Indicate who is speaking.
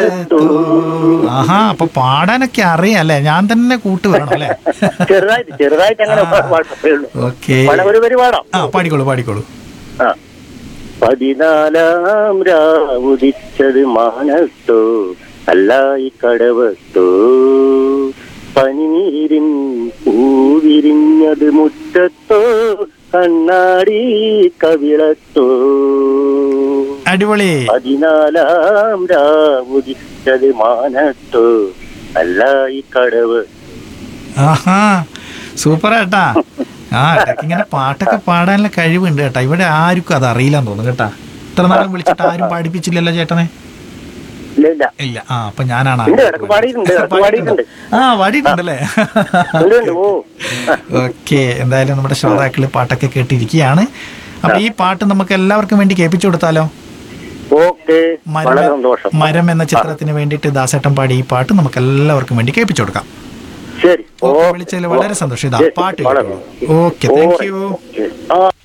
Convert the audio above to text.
Speaker 1: കവിളത്തു
Speaker 2: ആഹാ അപ്പൊ പാടാനൊക്കെ അറിയാം അല്ലേ ഞാൻ തന്നെ കൂട്ട് വേണം അല്ലേ
Speaker 1: ചെറുതായിട്ട് ചെറുതായിട്ട് അങ്ങനെ പാട്ടേ ഉള്ളൂ
Speaker 2: ഓക്കെ
Speaker 1: പാടാം ഒരു പരിപാടാം
Speaker 2: ആ പാടിക്കോളൂ പാടിക്കോളൂ
Speaker 1: ആ. പതിനാലാം രാവുദിച്ചത് മാനത്തോ അല്ലായി കടവത്തോ പനിനീരിൻ പൂവിരിഞ്ഞത് മുറ്റത്തോ കണ്ണാടി കവിളത്തോ
Speaker 2: അടിപൊളി
Speaker 1: പതിനാലാം രാവുദിച്ചത് മാനത്തോ അല്ലായി കടവ്
Speaker 2: ആഹാ സൂപ്പർ ഏട്ടാ ആ ഇടയ്ക്ക് ഇങ്ങനെ പാട്ടൊക്കെ പാടാനുള്ള കഴിവുണ്ട് കേട്ടാ ഇവിടെ ആർക്കും അത് അറിയില്ലെന്ന് തോന്നുന്നു കേട്ടാ ഇത്ര നാളും വിളിച്ചിട്ട് ആരും പഠിപ്പിച്ചില്ലല്ലോ ചേട്ടനെ
Speaker 1: ഇല്ല ഇല്ല
Speaker 2: ഇല്ല ആ അപ്പൊ ഞാനാണ്
Speaker 1: ഉണ്ട്, ഇടയ്ക്ക് പാടിയിട്ടുണ്ട്, ഇടയ്ക്ക് പാടിയിട്ടുണ്ട്.
Speaker 2: ആ പാടിയിട്ടുണ്ടല്ലേ
Speaker 1: ഉണ്ട്, ഉണ്ട്, ഓ
Speaker 2: ഓക്കെ എന്തായാലും നമ്മുടെ ശ്രോതാക്കള് പാട്ടൊക്കെ കേട്ടിരിക്കുകയാണ് അപ്പൊ ഈ പാട്ട് നമുക്ക് എല്ലാവർക്കും വേണ്ടി കേൾപ്പിച്ചു കൊടുത്താലോ
Speaker 1: ഓക്കെ വളരെ
Speaker 2: മരം
Speaker 1: സന്തോഷം
Speaker 2: മരം എന്ന ചിത്രത്തിന് വേണ്ടിയിട്ട് ദാസേട്ടൻ പാടി ഈ പാട്ട് നമുക്ക് എല്ലാവർക്കും വേണ്ടി കേൾപ്പിച്ചു കൊടുക്കാം
Speaker 1: ശരി
Speaker 2: ഓക്കെ വിളിച്ചതിൽ വളരെ സന്തോഷം ഇതാ
Speaker 1: ശരി,
Speaker 2: പാട്ട്
Speaker 1: വളരെ
Speaker 2: കേട്ടോളൂ ഓക്കെ താങ്ക് യു
Speaker 1: ശരി. ആ